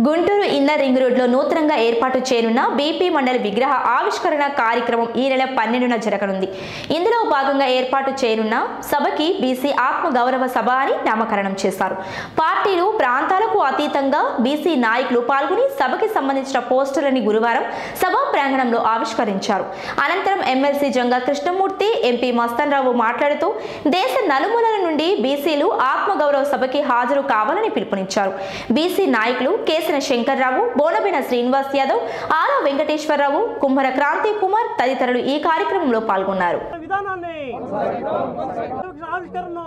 Guntur inner ring రోడ్లో నూతనంగా ఏర్పాటు చేయనున్న బీపీ మండలి విగ్రహ ఆవిష్కరణ కార్యక్రమం ఈ నెల పన్నెండున జరగనుంది ఇందులో భాగంగా ఏర్పాటు చేయనున్న సభకి బీసీ ఆత్మ గౌరవ సభ అని నామకరణం చేశారు పార్టీలు ప్రాంతాలకు అతీతంగా బీసీ నాయకులు పాల్గొని సభకి సంబంధించిన పోస్టులని గురువారం సభా ప్రాంగణంలో ఆవిష్కరించారు అనంతరం ఎమ్మెల్సీ జంగా కృష్ణమూర్తి ఎంపీ మస్తన్ రావు మాట్లాడుతూ దేశ నలుమూలల నుండి బీసీలు ఆత్మగౌరవ సభకి హాజరు కావాలని పిలుపునిచ్చారు బీసీ నాయకులు కేసిన శంకర్రావు బోనబిన శ్రీనివాస్ యాదవ్ ఆరా వెంకటేశ్వరరావు కుమ్మర క్రాంతి కుమార్ తదితరులు ఈ కార్యక్రమంలో పాల్గొన్నారు విధానాన్ని ఆవిష్కరణను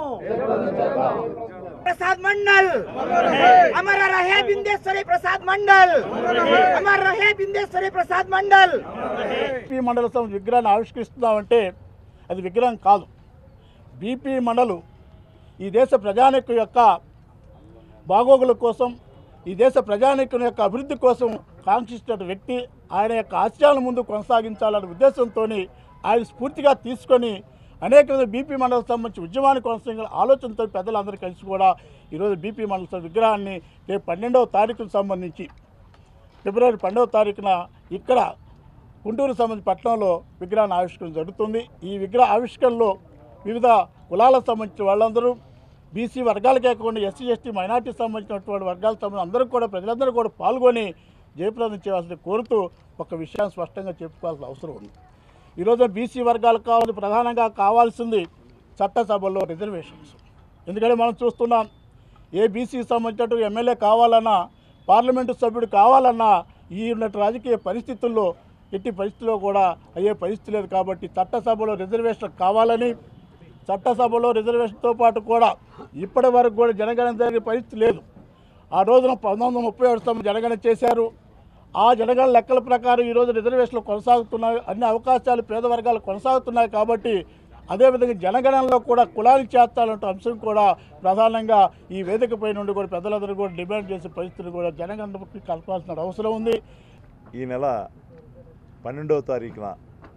प्रसाद मंडल अमर रहे बिंदेश्वरी प्रसाद मंडल अमर रहे बिंदेश्वरी प्रसाद मंडल బీపీ మండల సంస్థ విగ్రహాన్ని ఆవిష్కరిస్తున్నామంటే అది విగ్రహం కాదు బీపీ మండలు ఈ దేశ ప్రజానికం యొక్క బాగోగుల కోసం ఈ దేశ ప్రజానికం యొక్క అభివృద్ధి కోసం కాంక్షిస్తున్న వ్యక్తి ఆయన యొక్క ఆశయాల ముందు కొనసాగించాలనే ఉద్దేశంతో ఆయన స్ఫూర్తిగా తీసుకొని అనేక విధ బీపీ మండలం సంబంధించి ఉద్యమాన్ని కొనసాగించాల ఆలోచనతో పెద్దలందరూ కలిసి కూడా ఈరోజు బీపీ మండల సంస్థ విగ్రహాన్ని రేపు పన్నెండవ తారీఖుకు సంబంధించి ఫిబ్రవరి పన్నెండవ తారీఖున ఇక్కడ గుంటూరు సంబంధించి పట్టణంలో విగ్రహాన్ని ఆవిష్కరణ జరుగుతుంది ఈ విగ్రహ ఆవిష్కరణలో వివిధ కులాలకు సంబంధించిన వాళ్ళందరూ బీసీ వర్గాలకే కాకుండా ఎస్సీ ఎస్టీ మైనార్టీకి సంబంధించినటువంటి వర్గాలకు సంబంధించిన అందరూ కూడా ప్రజలందరూ కూడా పాల్గొని జయప్రదం చేయాల్సింది కోరుతూ ఒక విషయాన్ని స్పష్టంగా చెప్పుకోవాల్సిన అవసరం ఉంది ఈరోజు బీసీ వర్గాలకు కావాలి ప్రధానంగా కావాల్సింది చట్టసభల్లో రిజర్వేషన్స్ ఎందుకంటే మనం చూస్తున్నాం ఏ బీసీకి సంబంధించినట్టు ఎమ్మెల్యే కావాలన్నా పార్లమెంటు సభ్యుడు కావాలన్నా ఈ ఉన్నట్టు రాజకీయ పరిస్థితుల్లో ఎట్టి పరిస్థితుల్లో కూడా అయ్యే పరిస్థితి లేదు కాబట్టి చట్టసభలో రిజర్వేషన్ కావాలని చట్టసభలో రిజర్వేషన్తో పాటు కూడా ఇప్పటి వరకు కూడా జనగణన జరిగే పరిస్థితి లేదు ఆ రోజున పంతొమ్మిది వందల ముప్పై ఏడు సంవత్సరం జనగణన చేశారు ఆ జనగణన లెక్కల ప్రకారం ఈరోజు రిజర్వేషన్లు కొనసాగుతున్నాయి అన్ని అవకాశాలు పేద వర్గాలు కొనసాగుతున్నాయి కాబట్టి అదేవిధంగా జనగణనలో కూడా కులానికి చేర్చాలంటే అంశం కూడా ప్రధానంగా ఈ వేదికపై నుండి కూడా పెద్దలందరూ కూడా డిమాండ్ చేసే పరిస్థితిని కూడా జనగణనకి కలపాల్సిన అవసరం ఉంది ఈ నెల పన్నెండవ తారీఖున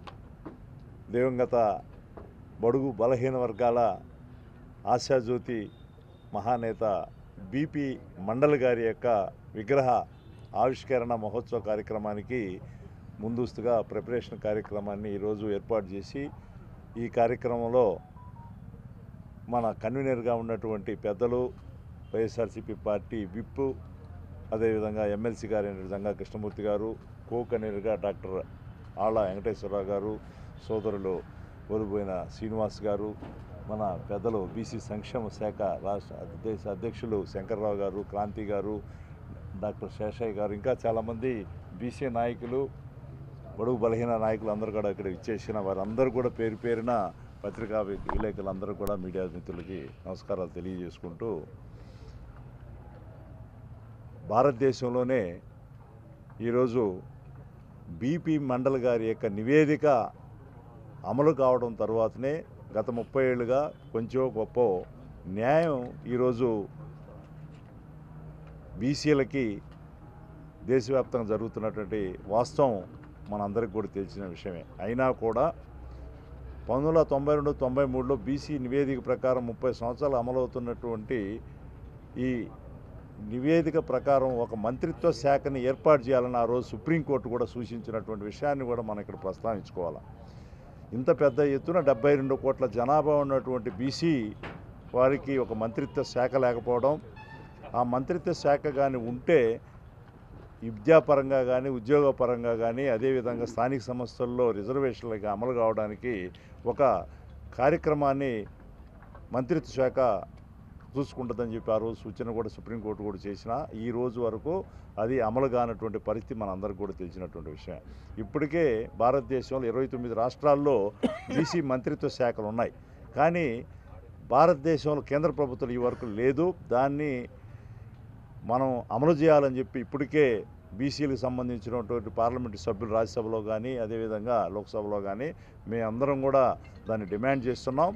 దివంగత బడుగు బలహీన వర్గాల ఆశాజ్యోతి మహానేత బీపీ మండల్ గారి యొక్క విగ్రహ ఆవిష్కరణ మహోత్సవ కార్యక్రమానికి ముందస్తుగా ప్రిపరేషన్ కార్యక్రమాన్ని ఈరోజు ఏర్పాటు చేసి ఈ కార్యక్రమంలో మన కన్వీనర్గా ఉన్నటువంటి పెద్దలు వైఎస్ఆర్సీపీ పార్టీ విప్ అదేవిధంగా ఎమ్మెల్సీ గారు జంగా కృష్ణమూర్తి గారు కో కన్వీనర్గా డాక్టర్ ఆళ్ళ వెంకటేశ్వరరావు గారు సోదరులు ఒలిపోయిన శ్రీనివాస్ గారు మన పెద్దలు బీసీ సంక్షేమ శాఖ రాష్ట్ర దేశ అధ్యక్షులు శంకర్రావు గారు క్రాంతి గారు డాక్టర్ శేషయ్య గారు ఇంకా చాలామంది బీసీ నాయకులు బడుగు బలహీన నాయకులు అందరూ కూడా ఇక్కడ ఇచ్చేసిన వారందరూ కూడా పేరు పేరున పత్రికా విలేకరులందరూ కూడా మీడియా మిత్రులకి నమస్కారాలు తెలియజేసుకుంటూ భారతదేశంలోనే ఈరోజు బీపీ మండల్ గారి యొక్క నివేదిక అమలు కావడం తర్వాతనే గత ముప్పై ఏళ్ళుగా కొంచెం గొప్ప న్యాయం ఈరోజు బీసీలకి దేశవ్యాప్తంగా జరుగుతున్నటువంటి వాస్తవం మనందరికీ కూడా తెలిసిన విషయమే అయినా కూడా పంతొమ్మిది వందల తొంభై రెండు తొంభై మూడులో బీసీ నివేదిక ప్రకారం ముప్పై సంవత్సరాలు అమలవుతున్నటువంటి ఈ నివేదిక ప్రకారం ఒక మంత్రిత్వ శాఖని ఏర్పాటు చేయాలని ఆ రోజు సుప్రీంకోర్టు కూడా సూచించినటువంటి విషయాన్ని కూడా మనం ఇక్కడ ప్రస్తావించుకోవాలి ఇంత పెద్ద ఎత్తున డెబ్బై రెండు కోట్ల జనాభా ఉన్నటువంటి బీసీ వారికి ఒక మంత్రిత్వ శాఖ లేకపోవడం ఆ మంత్రిత్వ శాఖ కానీ ఉంటే విద్యాపరంగా కానీ ఉద్యోగపరంగా కానీ అదేవిధంగా స్థానిక సంస్థల్లో రిజర్వేషన్లకి అమలు కావడానికి ఒక కార్యక్రమాన్ని మంత్రిత్వ శాఖ చూసుకుంటుందని చెప్పి ఆ రోజు సూచన కూడా సుప్రీంకోర్టు కూడా చేసిన ఈ రోజు వరకు అది అమలు కానటువంటి పరిస్థితి మనందరికీ కూడా తెలిసినటువంటి విషయం ఇప్పటికే భారతదేశంలో ఇరవై తొమ్మిది రాష్ట్రాల్లో బీసీ మంత్రిత్వ శాఖలు ఉన్నాయి కానీ భారతదేశంలో కేంద్ర ప్రభుత్వం ఈ వరకు లేదు దాన్ని మనం అమలు చేయాలని చెప్పి ఇప్పటికే బీసీలకు సంబంధించినటువంటి పార్లమెంటు సభ్యులు రాజ్యసభలో కానీ అదేవిధంగా లోక్సభలో కానీ మేమందరం కూడా దాన్ని డిమాండ్ చేస్తున్నాం